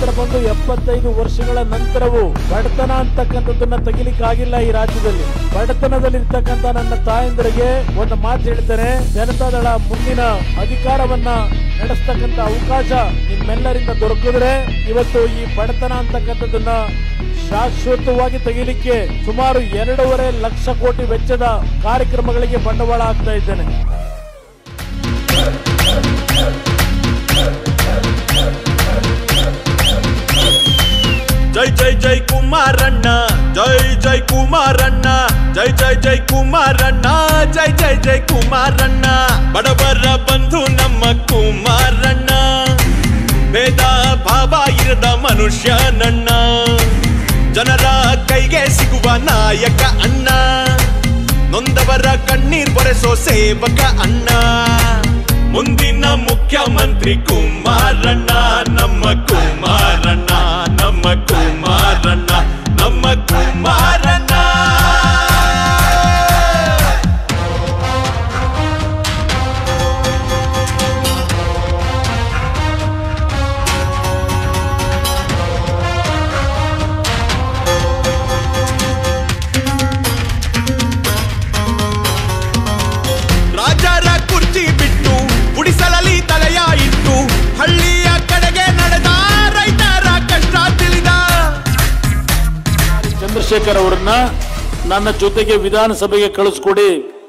ಸ್ವಾತಂತ್ರ್ಯ ಬಂದು ಎಪ್ಪತ್ತೈದು ವರ್ಷಗಳ ನಂತರವೂ ಬಡತನ ಅಂತಕ್ಕಂಥದ್ದನ್ನ ತೆಗಿಲಿಕ್ಕಾಗಿಲ್ಲ ಈ ರಾಜ್ಯದಲ್ಲಿ ಬಡತನದಲ್ಲಿರ್ತಕ್ಕಂಥ ನನ್ನ ತಾಯಂದರಿಗೆ ಒಂದು ಮಾತು ಹೇಳ್ತೇನೆ ಜನತಾದಳ ಮುಂದಿನ ಅಧಿಕಾರವನ್ನ ನಡೆಸ್ತಕ್ಕಂಥ ಅವಕಾಶ ನಿಮ್ಮೆಲ್ಲರಿಂದ ದೊರಕಿದ್ರೆ ಇವತ್ತು ಈ ಬಡತನ ಅಂತಕ್ಕಂಥದ್ದನ್ನ ಶಾಶ್ವತವಾಗಿ ತೆಗಿಲಿಕ್ಕೆ ಸುಮಾರು ಎರಡೂವರೆ ಲಕ್ಷ ಕೋಟಿ ವೆಚ್ಚದ ಕಾರ್ಯಕ್ರಮಗಳಿಗೆ ಬಂಡವಾಳ ಹಾಕ್ತಾ ಇದ್ದೇನೆ ಜೈ ಜೈ ಜೈ ಕುಮಾರಣ್ಣ ಜೈ ಜೈ ಕುಮಾರಣ್ಣ ಜೈ ಜೈ ಜೈ ಕುಮಾರಣ್ಣ ಜೈ ಜೈ ಜೈ ಕುಮಾರಣ್ಣ ಬಡವರ ಬಂಧು ನಮ್ಮ ಕುಮಾರಣ್ಣ ಭೇದ ಭಾವ ಇರದ ಮನುಷ್ಯ ನನ್ನ ಜನರ ಕೈಗೆ ಸಿಗುವ ನಾಯಕ ಅಣ್ಣ ನೊಂದವರ ಕಣ್ಣೀರ್ ಬರೆಸೋ ಸೇವಕ ಅಣ್ಣ ಮುಂದಿನ ಮುಖ್ಯಮಂತ್ರಿ ಕುಮಾರಣ್ಣ ನಮ್ಮ ಕುಮಾರಣ್ಣ ನಮ್ಮ ಕುಮಾರಣ್ಣ ನಮ್ಮ ಕುಮಾರಣ್ಣ ರಾಜರ ಕುರ್ಚಿ ಬಿಟ್ಟು ಗುಡಿಸಲಲ್ಲಿ ತಲೆಯ ಇಟ್ಟು ಹಳ್ಳಿಯ ಕಡೆಗೆ ನಡೆದ ರೈತರ ಕಷ್ಟ ತಿಳಿದ ಚಂದ್ರಶೇಖರ್ ಅವರನ್ನ ನನ್ನ ಜೊತೆಗೆ ವಿಧಾನಸಭೆಗೆ ಕಳಿಸ್ಕೊಡಿ